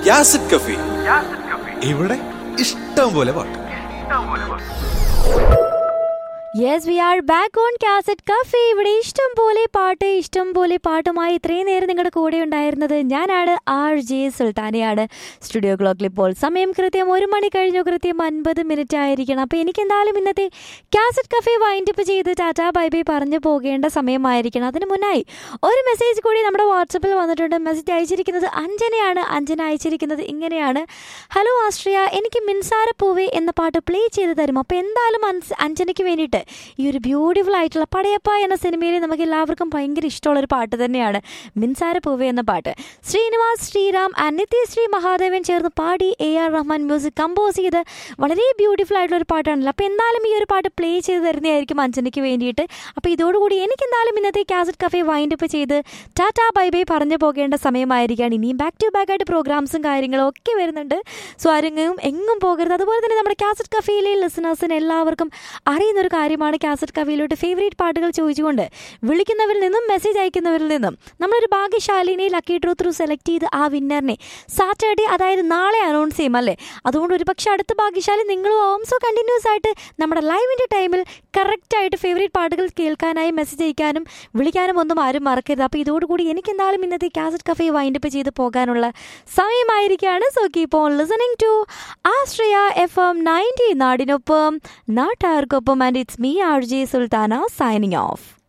യാസിഡ് കഫി ഇവിടെ ഇഷ്ടം പോലെ പാട്ട് yes we are back on cassette cafe ഇവിടെ ഇഷ്ടം പോലെ പാട്ട് ഇഷ്ടം പോലെ പാട്ടുമായി ഇത്രയും നേരം നിങ്ങളുടെ കൂടെ ഉണ്ടായിരുന്നത് ഞാനാണ് ആർ ജെ സുൽത്താനയാണ് സ്റ്റുഡിയോ ക്ലോക്കിൽ ഇപ്പോൾ സമയം കൃത്യം ഒരു മണി കഴിഞ്ഞു കൃത്യം അൻപത് മിനിറ്റ് ആയിരിക്കണം അപ്പോൾ എനിക്ക് എന്തായാലും ഇന്നത്തെ കാസറ്റ് കഫേ വൈൻഡപ്പ് ചെയ്ത് ടാറ്റാ ബൈ ബൈ പറഞ്ഞു പോകേണ്ട സമയമായിരിക്കണം അതിന് മുന്നായി ഒരു മെസ്സേജ് കൂടി നമ്മുടെ വാട്സപ്പിൽ വന്നിട്ടുണ്ട് മെസ്സേജ് അയച്ചിരിക്കുന്നത് അഞ്ജനയാണ് അഞ്ജന അയച്ചിരിക്കുന്നത് ഇങ്ങനെയാണ് ഹലോ ആശ്രിയ എനിക്ക് മിൻസാര പൂവേ എന്ന പാട്ട് പ്ലേ ചെയ്ത് തരും അപ്പോൾ എന്തായാലും അൻസ് അഞ്ജനയ്ക്ക് വേണ്ടിയിട്ട് ഈ ഒരു ബ്യൂട്ടിഫുൾ ആയിട്ടുള്ള പടയപ്പ എന്ന സിനിമയിൽ നമുക്ക് എല്ലാവർക്കും ഭയങ്കര ഇഷ്ടമുള്ള ഒരു പാട്ട് തന്നെയാണ് മിൻസാര പൂവേ എന്ന പാട്ട് ശ്രീനിവാസ് ശ്രീറാം ആൻഡ് നിത്യശ്രീ മഹാദേവൻ ചേർന്ന് പാടി A R Rahman music compose ചെയ്ത് വളരെ ബ്യൂട്ടിഫുൾ ആയിട്ടുള്ള ഒരു പാട്ടാണല്ലോ അപ്പോൾ എന്തായാലും ഈ ഒരു പാട്ട് പ്ലേ ചെയ്ത് തരുന്നതായിരിക്കും അഞ്ജനയ്ക്ക് വേണ്ടിയിട്ട് അപ്പോൾ ഇതോടുകൂടി എനിക്ക് എന്തായാലും ഇന്നത്തെ കാസറ്റ് കഫേ വൈൻഡപ്പ് ചെയ്ത് ടാറ്റാ ബൈ ബൈ പറഞ്ഞു പോകേണ്ട സമയമായിരിക്കുകയാണ് ഇനിയും ബാക്ക് ടു ബാക്ക് ആയിട്ട് പ്രോഗ്രാംസും കാര്യങ്ങളും ഒക്കെ വരുന്നുണ്ട് സോ ആരെങ്കിലും എങ്ങും പോകരുത് അതുപോലെ തന്നെ നമ്മുടെ കാസറ്റ് കഫേയിലെ ലിസണേഴ്സിന് എല്ലാവർക്കും അറിയുന്ന ഒരു കാര്യമാണ് കാസറ്റ് കഫേയിലോട്ട് ഫേവറേറ്റ് പാട്ടുകൾ ചോദിച്ചുകൊണ്ട് വിളിക്കുന്നവരിൽ നിന്നും മെസ്സേജ് അയക്കുന്നവരിൽ നിന്നും നമ്മളൊരു ഭാഗ്യശാലിനെ ലക്കി ഡ്രോ ത്രൂ സെലക്ട് ചെയ്ത് ആ വിന്നറിനെ സാറ്റർഡേ അതായത് നാളെ അനൗൺസ് ചെയ്യും അല്ലേ അതുകൊണ്ട് ഒരു പക്ഷേ അടുത്ത ഭാഗ്യശാലി നിങ്ങളും ആവും സോ കണ്ടിന്യൂസ് ആയിട്ട് നമ്മുടെ ലൈവിൻ്റെ ടൈമിൽ കറക്റ്റായിട്ട് ഫേവറേറ്റ് പാട്ടുകൾ കേൾക്കാനായി മെസ്സേജ് അയക്കാനും വിളിക്കാനും ഒന്നും ആരും മറക്കരുത് അപ്പോൾ ഇതോടുകൂടി എനിക്ക് എന്തായാലും ഇന്നത്തെ കാസറ്റ് കഫേ വൈൻഡപ്പ് ചെയ്ത് പോകാനുള്ള സമയമായിരിക്കുകയാണ് so keep on listening to Ashraya F M ninety നാടിനൊപ്പം നാട്ടാർക്കൊപ്പം and it's me R J Sultana signing of